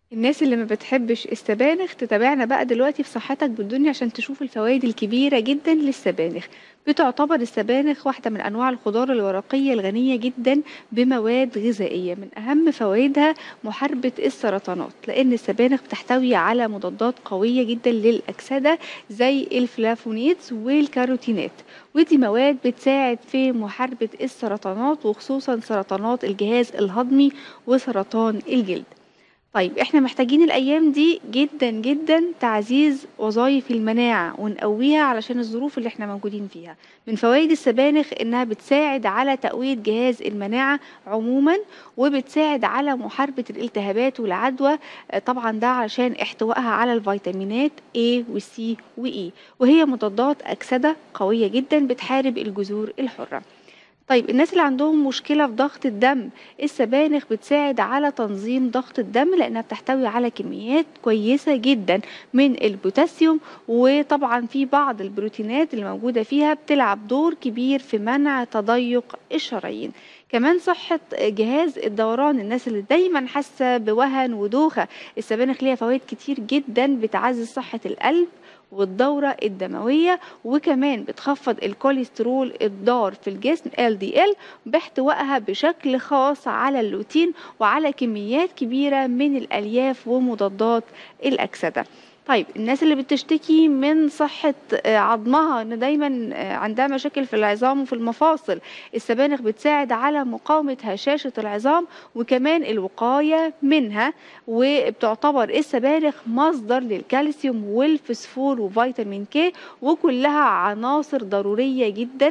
الناس اللي ما بتحبش السبانخ تتابعنا بقى دلوقتي في صحتك بالدنيا عشان تشوف الفوائد الكبيرة جدا للسبانخ بتعتبر السبانخ واحدة من أنواع الخضار الورقية الغنية جدا بمواد غذائية من أهم فوائدها محاربة السرطانات لأن السبانخ بتحتوي على مضادات قوية جدا للأكسدة زي الفلافونيدز والكاروتينات ودي مواد بتساعد في محاربة السرطانات وخصوصا سرطانات الجهاز الهضمي وسرطان الجلد طيب احنا محتاجين الايام دي جدا جدا تعزيز وظائف المناعه ونقويها علشان الظروف اللي احنا موجودين فيها من فوائد السبانخ انها بتساعد على تقويه جهاز المناعه عموما وبتساعد على محاربه الالتهابات والعدوى طبعا ده علشان احتوائها على الفيتامينات A و C و E وهي مضادات اكسده قويه جدا بتحارب الجذور الحره طيب الناس اللي عندهم مشكلة في ضغط الدم السبانخ بتساعد على تنظيم ضغط الدم لأنها بتحتوي على كميات كويسة جدا من البوتاسيوم وطبعا في بعض البروتينات اللي موجودة فيها بتلعب دور كبير في منع تضيق الشرايين كمان صحة جهاز الدوران الناس اللي دايما حاسة بوهن ودوخة السبانخ ليها فوائد كتير جدا بتعزز صحة القلب والدورة الدموية وكمان بتخفض الكوليسترول الضار في الجسم LDL باحتوائها بشكل خاص على اللوتين وعلى كميات كبيرة من الألياف ومضادات الأكسدة طيب الناس اللي بتشتكي من صحة عظمها ان دايما عندها مشاكل في العظام وفي المفاصل السبانخ بتساعد على مقاومة هشاشة العظام وكمان الوقاية منها وبتعتبر السبانخ مصدر للكالسيوم والفسفور وفيتامين كي وكلها عناصر ضرورية جدا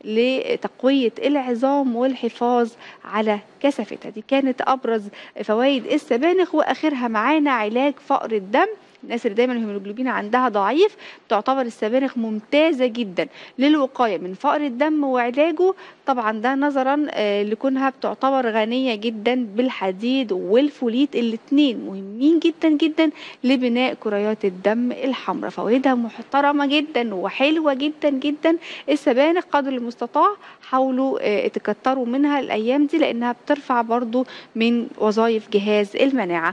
لتقوية العظام والحفاظ على كثافتها دي كانت أبرز فوائد السبانخ وآخرها معانا علاج فقر الدم الناس اللي دايما الهيموجلوبين عندها ضعيف تعتبر السبانخ ممتازة جدا للوقاية من فقر الدم وعلاجه طبعا ده نظرا لكونها بتعتبر غنية جدا بالحديد والفوليت الاتنين مهمين جدا جدا لبناء كريات الدم الحمراء فوائدها محترمة جدا وحلوة جدا جدا السبانخ قدر المستطاع حاولوا تكتروا منها الأيام دي لأنها بترفع برضو من وظائف جهاز المناعة